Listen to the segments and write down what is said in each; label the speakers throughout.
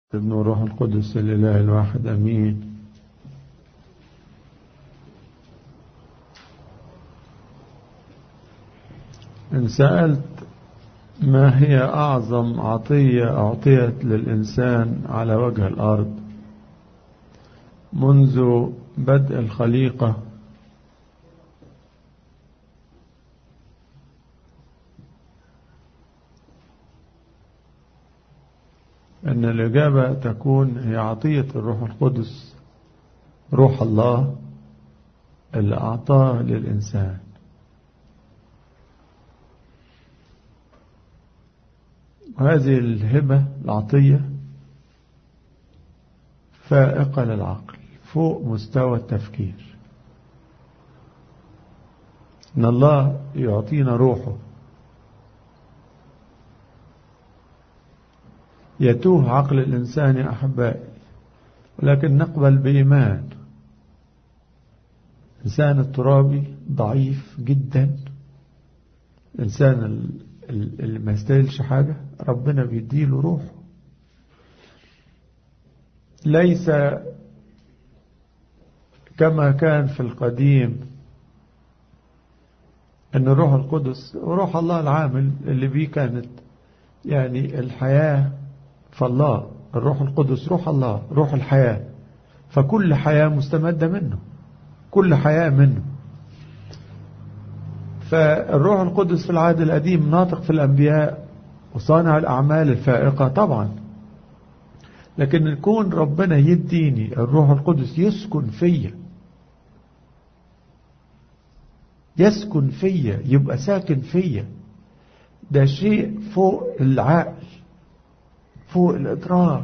Speaker 1: ابن روح القدس الإله الواحد أمين إن سألت ما هي أعظم عطية أعطيت للإنسان على وجه الأرض منذ بدء الخليقة أن الإجابة تكون هي عطية الروح القدس روح الله اللي أعطاه للإنسان وهذه الهبة العطية فائقة للعقل فوق مستوى التفكير إن الله يعطينا روحه يتوه عقل الإنسان يا أحبائي ولكن نقبل بإيمان الإنسان الترابي ضعيف جدا الإنسان اللي ما يستاهلش حاجة ربنا بيديله روحه ليس كما كان في القديم أن الروح القدس وروح الله العامل اللي بيه كانت يعني الحياة فالله الروح القدس روح الله روح الحياة فكل حياة مستمدة منه كل حياة منه فالروح القدس في العهد القديم ناطق في الأنبياء وصانع الأعمال الفائقة طبعا لكن يكون ربنا يديني الروح القدس يسكن فيا يسكن فيا يبقى ساكن فيا ده شيء فوق العقل فوق الإدراك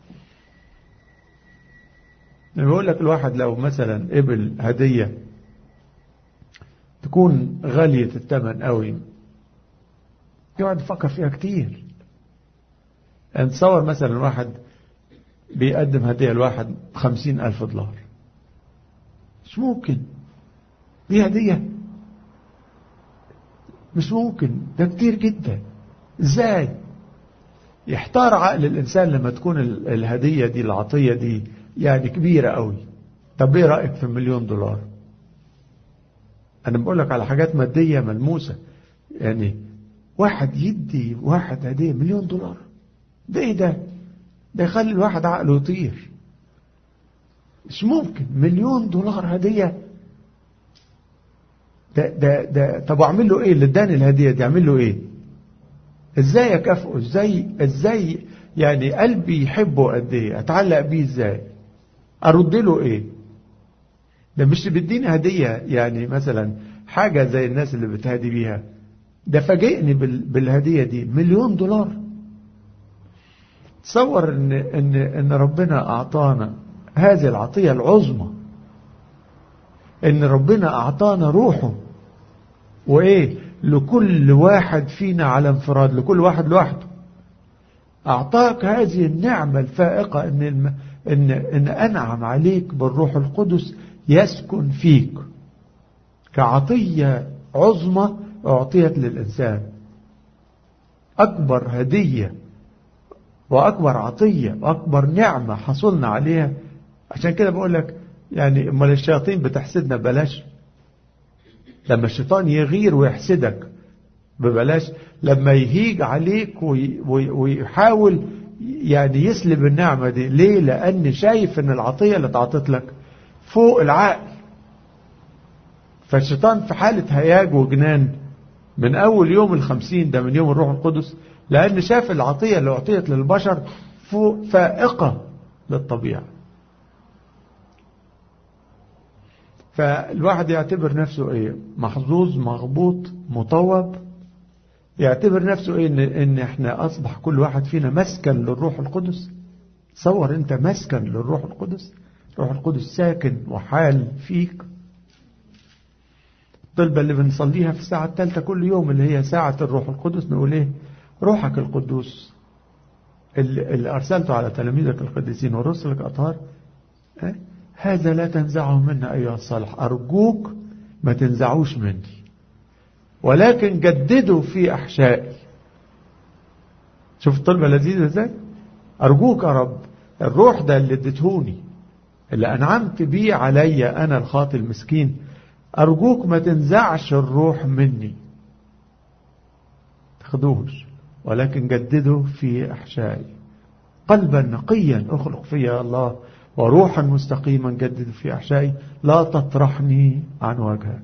Speaker 1: بيقول لك الواحد لو مثلا قبل هدية تكون غالية الثمن قوي يقعد يفكر فيها كتير نتصور مثلا واحد بيقدم هدية لواحد خمسين ألف دولار مش ممكن دي هدية مش ممكن ده كتير جدا ازاي يحتار عقل الإنسان لما تكون الهدية دي العطية دي يعني كبيرة قوي طب ايه رأيك في مليون دولار أنا بقول لك على حاجات مادية ملموسة يعني واحد يدي واحد هدية مليون دولار ده ايه ده ده يخلي الواحد عقله يطير مش ممكن مليون دولار هدية ده ده ده طب اعمل له ايه اللي اداني الهدية دي اعمل له ايه ازاي اكافئه ازاي ازاي يعني قلبي يحبه قد ايه اتعلق بيه ازاي ارد له ايه ده مش بيديني هدية يعني مثلا حاجة زي الناس اللي بتهدي بيها ده فاجئني بالهدية دي مليون دولار تصور ان ان ان ربنا اعطانا هذه العطية العظمى ان ربنا اعطانا روحه وايه لكل واحد فينا على انفراد لكل واحد لوحده أعطاك هذه النعمة الفائقة إن, الم... إن, إن أنعم عليك بالروح القدس يسكن فيك كعطية عظمى أعطيت للإنسان أكبر هدية وأكبر عطية وأكبر نعمة حصلنا عليها عشان كده بقول لك يعني أمال الشياطين بتحسدنا ببلاش لما الشيطان يغير ويحسدك ببلاش لما يهيج عليك ويحاول يعني يسلب النعمة دي ليه لأن شايف ان العطية اللي اتعطت لك فوق العقل فالشيطان في حالة هياج وجنان من أول يوم الخمسين ده من يوم الروح القدس لأن شاف العطية اللي أعطيت للبشر فوق فائقة للطبيعة فالواحد يعتبر نفسه ايه محظوظ مغبوط مطوب يعتبر نفسه ايه ان, إن احنا اصبح كل واحد فينا مسكن للروح القدس تصور انت مسكن للروح القدس الروح القدس ساكن وحال فيك الطلبة اللي بنصليها في الساعة الثالثة كل يوم اللي هي ساعة الروح القدس نقول ايه روحك القدوس اللي أرسلته على تلاميذك القديسين ورسلك أطهار اه؟ هذا لا تنزعه منا أيها الصالح أرجوك ما تنزعوش مني ولكن جددوا في أحشائي شوف الطلبة لذيذة ازاي أرجوك يا رب الروح ده اللي اديتهوني اللي أنعمت بيه علي أنا الخاطي المسكين أرجوك ما تنزعش الروح مني تاخدوش ولكن جدده في أحشائي قلبا نقيا اخلق فيا الله وروحا مستقيما جدد في أحشائي لا تطرحني عن وجهك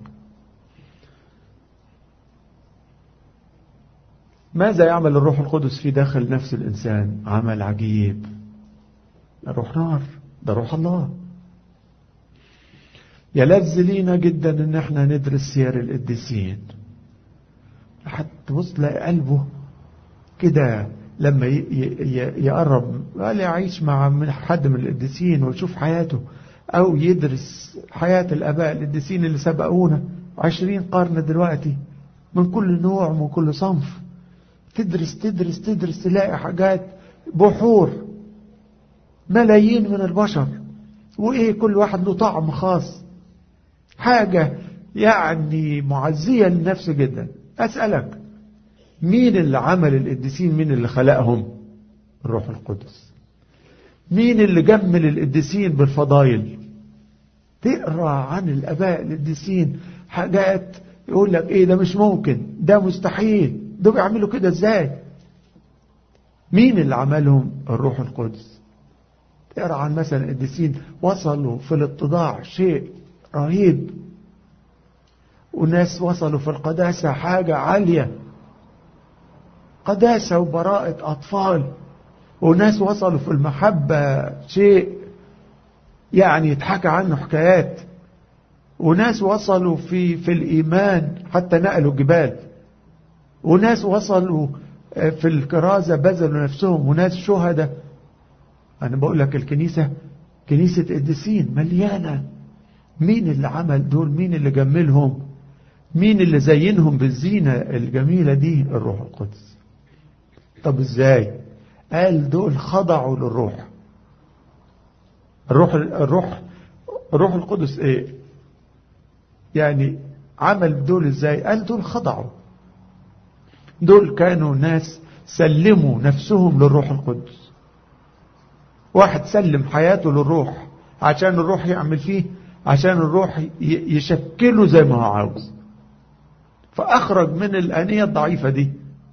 Speaker 1: ماذا يعمل الروح القدس في داخل نفس الإنسان عمل عجيب الروح نار ده روح الله يلذ لينا جدا ان احنا ندرس سير القديسين حتى تبص تلاقي قلبه كده لما يقرب قال يعيش مع من حد من القديسين ويشوف حياته او يدرس حياة الاباء القديسين اللي سبقونا عشرين قرن دلوقتي من كل نوع ومن كل صنف تدرس تدرس تدرس تلاقي حاجات بحور ملايين من البشر وايه كل واحد له طعم خاص حاجة يعني معزية للنفس جدا أسألك مين اللي عمل القديسين مين اللي خلقهم الروح القدس مين اللي جمل القديسين بالفضايل تقرا عن الاباء القديسين حاجات يقول لك ايه ده مش ممكن ده مستحيل ده بيعملوا كده ازاي مين اللي عملهم الروح القدس تقرا عن مثلا القديسين وصلوا في الاتضاع شيء رهيب وناس وصلوا في القداسة حاجة عالية قداسة وبراءة أطفال وناس وصلوا في المحبة شيء يعني يتحكى عنه حكايات وناس وصلوا في في الإيمان حتى نقلوا جبال وناس وصلوا في الكرازة بذلوا نفسهم وناس شهداء أنا بقول لك الكنيسة كنيسة قديسين مليانة مين اللي عمل دول مين اللي جملهم مين اللي زينهم بالزينة الجميلة دي الروح القدس طب ازاي قال دول خضعوا للروح الروح الروح الروح القدس ايه يعني عمل دول ازاي قال دول خضعوا دول كانوا ناس سلموا نفسهم للروح القدس واحد سلم حياته للروح عشان الروح يعمل فيه عشان الروح يشكله زي ما هو عاوز فأخرج من الآنية الضعيفة دي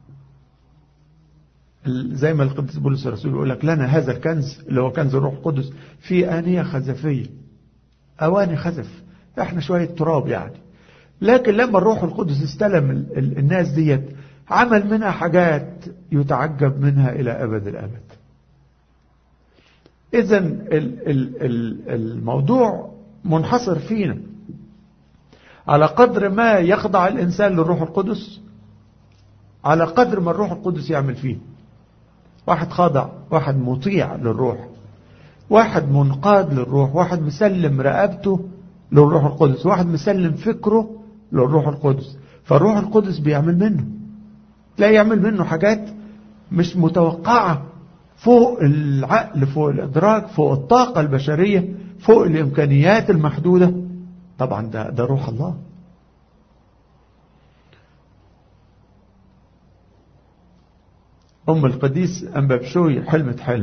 Speaker 1: زي ما القديس بولس الرسول يقول لك لنا هذا الكنز اللي هو كنز الروح القدس في آنية خزفية أواني خزف احنا شوية تراب يعني لكن لما الروح القدس استلم الناس ديت عمل منها حاجات يتعجب منها إلى أبد الأبد إذا الموضوع منحصر فينا على قدر ما يخضع الإنسان للروح القدس على قدر ما الروح القدس يعمل فيه واحد خاضع واحد مطيع للروح واحد منقاد للروح واحد مسلم رقبته للروح القدس واحد مسلم فكره للروح القدس فالروح القدس بيعمل منه لا يعمل منه حاجات مش متوقعة فوق العقل فوق الإدراك فوق الطاقة البشرية فوق الإمكانيات المحدودة طبعا ده, ده روح الله أم القديس أنبابشوي حلمت حلم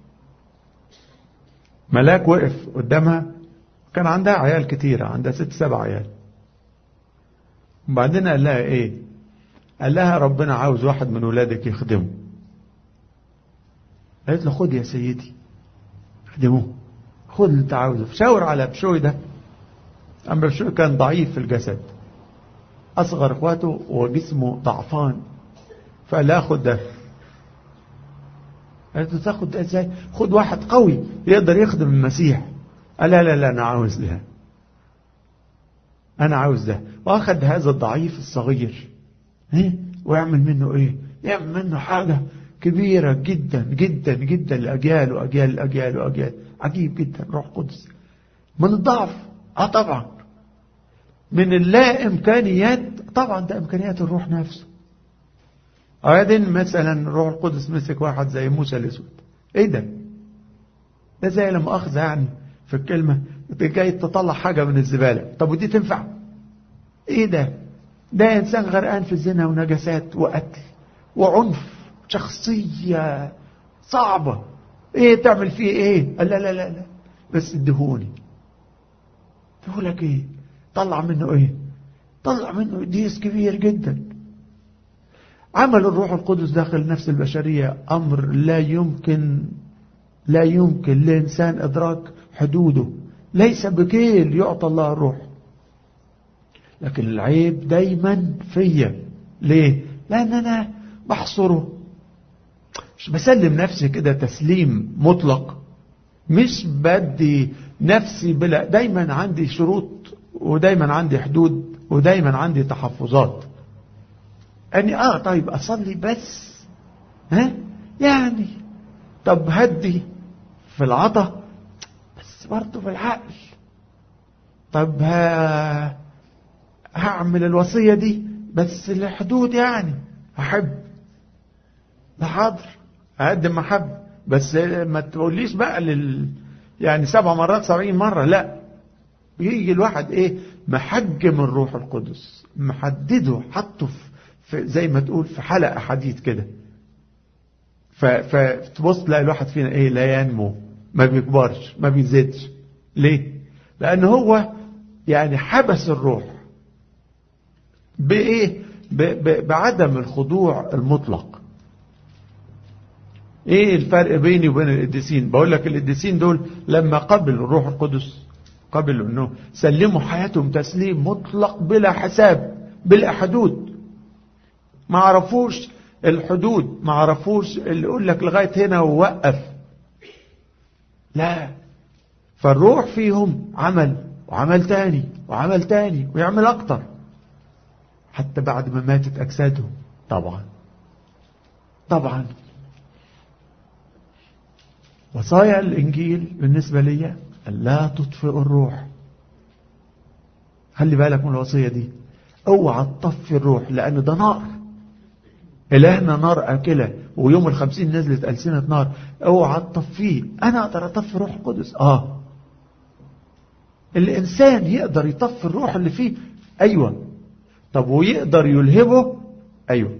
Speaker 1: ملاك وقف قدامها كان عندها عيال كتيرة عندها ست سبع عيال وبعدين قال لها ايه قال لها ربنا عاوز واحد من ولادك يخدمه قالت له خد يا سيدي خدموه خد اللي انت عاوزه شاور على بشوي ده أما بشوي كان ضعيف في الجسد أصغر إخواته وجسمه ضعفان فقال لها خد ده قالت له تاخد ده ازاي خد واحد قوي يقدر يخدم المسيح قال لا لا لا أنا عاوز ده أنا عاوز ده وأخذ هذا الضعيف الصغير إيه؟ ويعمل منه إيه يعمل منه حاجة كبيرة جدا جدا جدا لأجيال وأجيال الأجيال وأجيال عجيب جدا روح قدس من الضعف اه طبعا من اللا إمكانيات طبعا ده إمكانيات الروح نفسه بعدين مثلا روح القدس مسك واحد زي موسى الأسود إيه ده ده زي لما أخذ يعني في الكلمة جاي تطلع حاجة من الزبالة طب ودي تنفع إيه ده ده إنسان غرقان في الزنا ونجاسات وقتل وعنف شخصية صعبة ايه تعمل فيه ايه قال لا لا لا لا بس ادهوني ادهولك ايه طلع منه ايه طلع منه قديس كبير جدا عمل الروح القدس داخل النفس البشرية أمر لا يمكن لا يمكن لإنسان إدراك حدوده ليس بكيل يعطى الله الروح لكن العيب دايما فيا ليه لأن أنا بحصره مش بسلم نفسي كده تسليم مطلق مش بدي نفسي بلا دايما عندي شروط ودايما عندي حدود ودايما عندي تحفظات اني اه طيب اصلي بس ها يعني طب هدي في العطا بس برضه في العقل طب ها هعمل الوصية دي بس لحدود يعني هحب ده حاضر اقدم محبة بس ما تقوليش بقى لل يعني سبع مرات سبعين مرة لا يجي الواحد ايه محجم الروح القدس محدده حطه في زي ما تقول في حلقة حديد كده فتبص تلاقي الواحد فينا ايه لا ينمو ما بيكبرش ما بيزيدش ليه لان هو يعني حبس الروح بايه بعدم الخضوع المطلق ايه الفرق بيني وبين القديسين بقول لك القديسين دول لما قبلوا الروح القدس قبلوا انه سلموا حياتهم تسليم مطلق بلا حساب بلا حدود ما عرفوش الحدود ما عرفوش اللي يقول لك لغايه هنا ووقف لا فالروح فيهم عمل وعمل تاني وعمل تاني ويعمل اكتر حتى بعد ما ماتت اجسادهم طبعا طبعا وصايا الانجيل بالنسبه لي لا تطفئ الروح خلي بالك من الوصيه دي اوعى تطفي الروح لان ده نار إلهنا نار أكلة ويوم الخمسين نزلت ألسنة نار اوعى تطفيه أنا أقدر أطفي روح القدس آه الإنسان يقدر يطفي الروح اللي فيه أيوة طب ويقدر يلهبه أيوة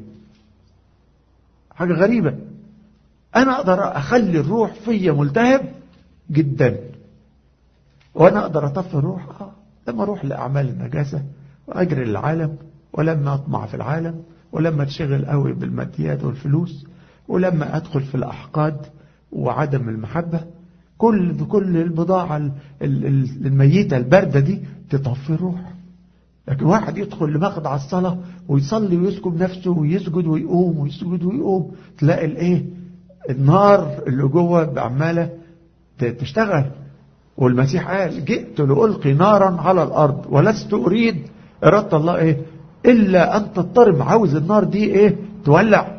Speaker 1: حاجة غريبة أنا أقدر أخلي الروح فيا ملتهب جدا وأنا أقدر أطفي الروح آه لما أروح لأعمال النجاسة وأجري العالم ولما أطمع في العالم ولما اتشغل قوي بالماديات والفلوس ولما ادخل في الاحقاد وعدم المحبة كل كل البضاعة الميتة الباردة دي تطفي الروح لكن واحد يدخل لمخدع الصلاة ويصلي ويسكب نفسه ويسجد ويقوم ويسجد ويقوم تلاقي الايه النار اللي جوه بعمالة تشتغل والمسيح قال جئت لألقي نارا على الأرض ولست أريد إرادة الله إيه إلا أن تضطرب عاوز النار دي إيه تولع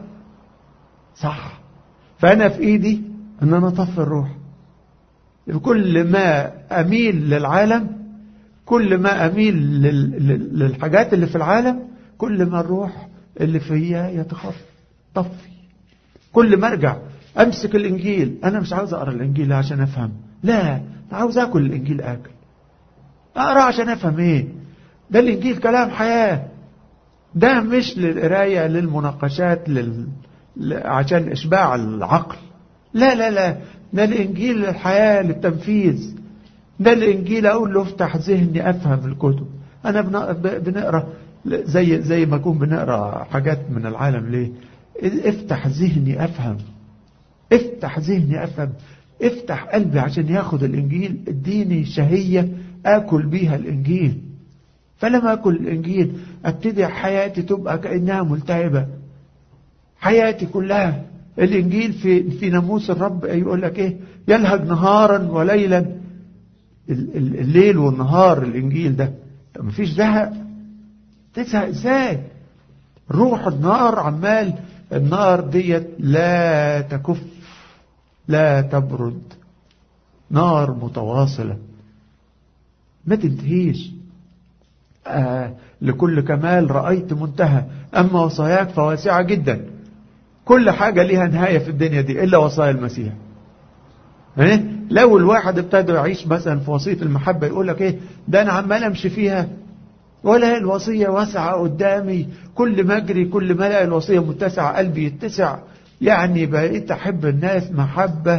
Speaker 1: صح فأنا في إيدي أن أنا أطفي الروح كل ما أميل للعالم كل ما أميل للحاجات اللي في العالم كل ما الروح اللي فيا يتخف طفي كل ما ارجع امسك الانجيل انا مش عاوز اقرا الانجيل عشان افهم لا انا عاوز اكل الانجيل اكل اقرا عشان افهم ايه ده الانجيل كلام حياه ده مش للقرايه للمناقشات لل... عشان اشباع العقل لا لا لا ده الانجيل للحياه للتنفيذ ده الانجيل اقول له افتح ذهني افهم الكتب انا بنقرا زي زي ما اكون بنقرا حاجات من العالم ليه افتح ذهني افهم افتح ذهني افهم افتح قلبي عشان ياخد الانجيل اديني شهية اكل بيها الانجيل فلما اكل الانجيل ابتدي حياتي تبقى كأنها ملتهبة حياتي كلها الانجيل في في ناموس الرب يقول لك ايه يلهج نهارا وليلا الليل والنهار الانجيل ده مفيش زهق تزهق ازاي روح النار عمال النار ديت لا تكف لا تبرد نار متواصلة ما تنتهيش آه لكل كمال رأيت منتهى أما وصاياك فواسعة جدا كل حاجة ليها نهاية في الدنيا دي إلا وصايا المسيح إيه؟ لو الواحد ابتدى يعيش مثلا في وصية المحبة يقول لك ايه ده انا عمال امشي فيها ولا الوصية واسعة قدامي كل ما اجري كل ما الاقي الوصية متسعة قلبي يتسع يعني بقيت احب الناس محبة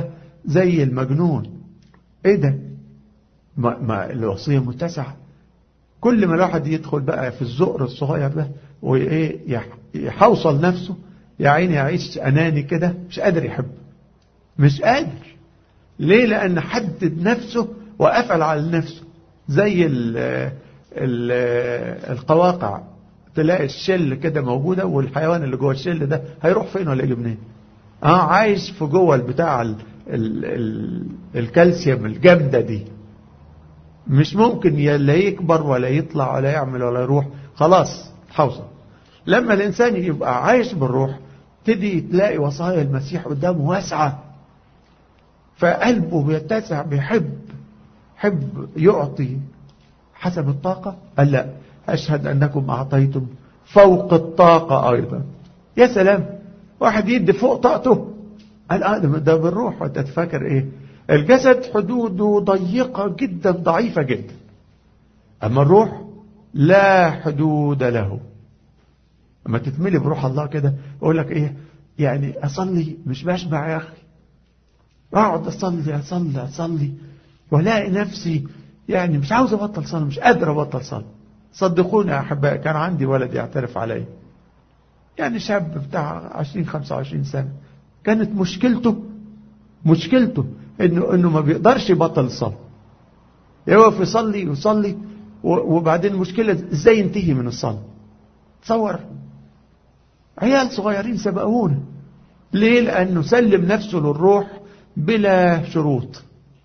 Speaker 1: زي المجنون ايه ده ما, ما الوصية متسعة كل ما الواحد يدخل بقى في الزقر الصغير ده وايه يحوصل نفسه يا عيني يعيش اناني كده مش قادر يحب مش قادر ليه لان حدد نفسه وقفل على نفسه زي ال ال القواقع تلاقي الشل كده موجودة والحيوان اللي جوه الشل ده هيروح فين ولا يجي منين اه عايش في جوه البتاع ال ال ال الكالسيوم الجامدة دي مش ممكن لا يكبر ولا يطلع ولا يعمل ولا يروح خلاص حوصل لما الإنسان يبقى عايش بالروح تدي تلاقي وصايا المسيح قدامه واسعة فقلبه بيتسع بيحب حب يعطي حسب الطاقة قال لا أشهد أنكم أعطيتم فوق الطاقة أيضا يا سلام واحد يدي فوق طاقته قال آه ده بالروح وانت تفكر ايه الجسد حدوده ضيقة جدا ضعيفة جدا أما الروح لا حدود له أما تتملي بروح الله كده أقول لك إيه يعني أصلي مش بشبع يا أخي أقعد أصلي أصلي أصلي ولاقي نفسي يعني مش عاوز أبطل صلاة مش قادر أبطل صلاة صدقوني يا أحبائي كان عندي ولد يعترف علي يعني شاب بتاع 20 25 سنة كانت مشكلته مشكلته انه انه ما بيقدرش يبطل الصلاه يقف يصلي يصلي وبعدين المشكله ازاي ينتهي من الصلاه تصور عيال صغيرين سبقونا ليه لانه سلم نفسه للروح بلا شروط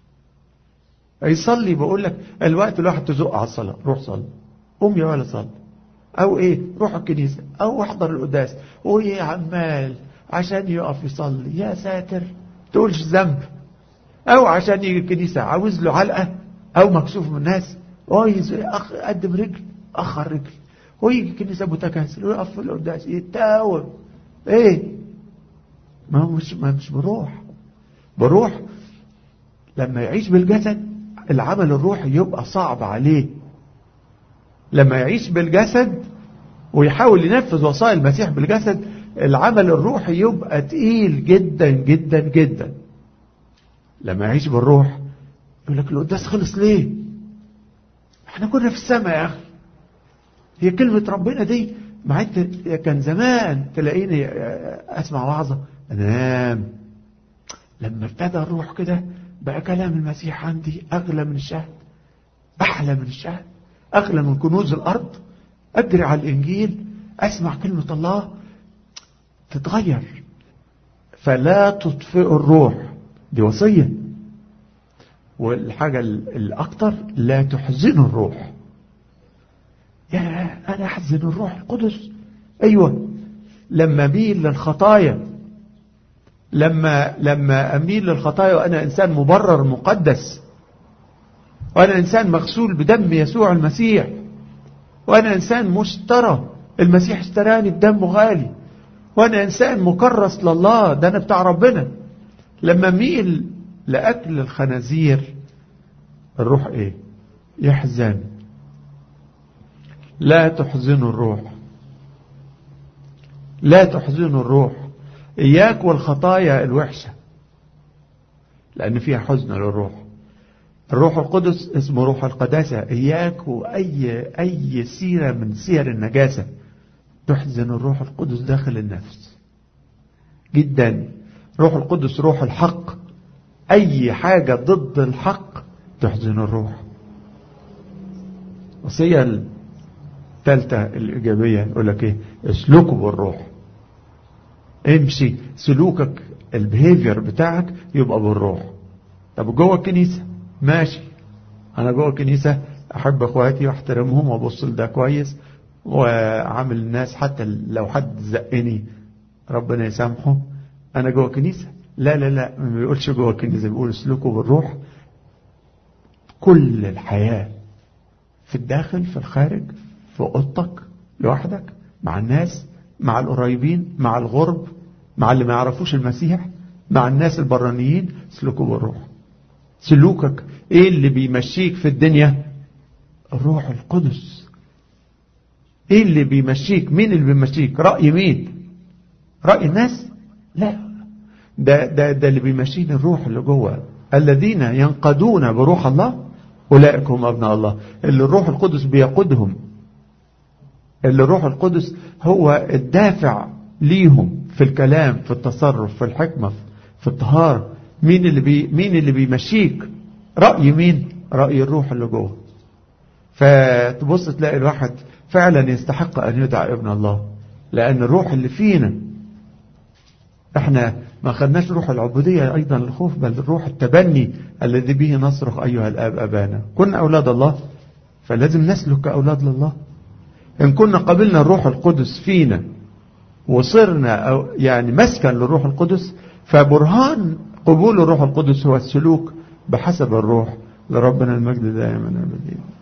Speaker 1: يصلي بقول لك الوقت الواحد تزق على الصلاه روح صلي قوم يا ولا صلي او ايه روح الكنيسه او احضر القداس وايه عمال عشان يقف يصلي يا ساتر تقولش ذنب او عشان يجي الكنيسة عاوز له علقة او مكسوف من الناس أخ قدم رجل اخر رجل ويجي الكنيسة متكاسل ويقف في القداس يتاوب ايه ما هو مش ما مش بروح بروح لما يعيش بالجسد العمل الروحي يبقى صعب عليه لما يعيش بالجسد ويحاول ينفذ وصايا المسيح بالجسد العمل الروحي يبقى تقيل جدا جدا جدا لما يعيش بالروح يقول لك القداس خلص ليه احنا كنا في السماء يا اخي هي كلمة ربنا دي مع انت كان زمان تلاقيني اسمع وعظة انام لما ابتدى الروح كده بقى كلام المسيح عندي اغلى من الشهد احلى من الشهد اغلى من كنوز الارض اجري على الانجيل اسمع كلمة الله تتغير فلا تطفئ الروح دي وصية والحاجة الأكتر لا تحزن الروح يا أنا أحزن الروح القدس أيوة لما أميل للخطايا لما لما أميل للخطايا وأنا إنسان مبرر مقدس وأنا إنسان مغسول بدم يسوع المسيح وأنا إنسان مشترى المسيح اشتراني بدمه غالي وأنا إنسان مكرس لله ده أنا بتاع ربنا لما ميل لأكل الخنازير الروح إيه يحزن لا تحزنوا الروح لا تحزنوا الروح إياك والخطايا الوحشة لأن فيها حزن للروح الروح القدس اسمه روح القداسة إياك وأي أي سيرة من سير النجاسة تحزن الروح القدس داخل النفس جدا روح القدس روح الحق أي حاجة ضد الحق تحزن الروح وصية الثالثة الإيجابية يقول لك إيه اسلكوا بالروح امشي سلوكك البيهيفير بتاعك يبقى بالروح طب جوه الكنيسة ماشي أنا جوه الكنيسة أحب إخواتي وأحترمهم وأبص لده كويس وعامل الناس حتى لو حد زقني ربنا يسامحه أنا جوه الكنيسة لا لا لا ما بيقولش جوه الكنيسة بيقول اسلكوا بالروح كل الحياة في الداخل في الخارج في اوضتك لوحدك مع الناس مع القريبين مع الغرب مع اللي ما يعرفوش المسيح مع الناس البرانيين اسلكوا بالروح سلوكك ايه اللي بيمشيك في الدنيا الروح القدس ايه اللي بيمشيك مين اللي بيمشيك رأي مين رأي الناس لا ده, ده, ده اللي بيمشيني الروح اللي جوه الذين ينقضون بروح الله أولئك هم أبناء الله اللي الروح القدس بيقودهم اللي الروح القدس هو الدافع ليهم في الكلام في التصرف في الحكمة في الطهارة مين اللي بي مين اللي بيمشيك رأي مين رأي الروح اللي جوه فتبص تلاقي الواحد فعلا يستحق أن يدعى ابن الله لأن الروح اللي فينا احنا ما خدناش روح العبودية أيضا الخوف بل روح التبني الذي به نصرخ أيها الآب أبانا كنا أولاد الله فلازم نسلك كأولاد لله إن كنا قبلنا الروح القدس فينا وصرنا أو يعني مسكن للروح القدس فبرهان قبول الروح القدس هو السلوك بحسب الروح لربنا المجد دائما أبدا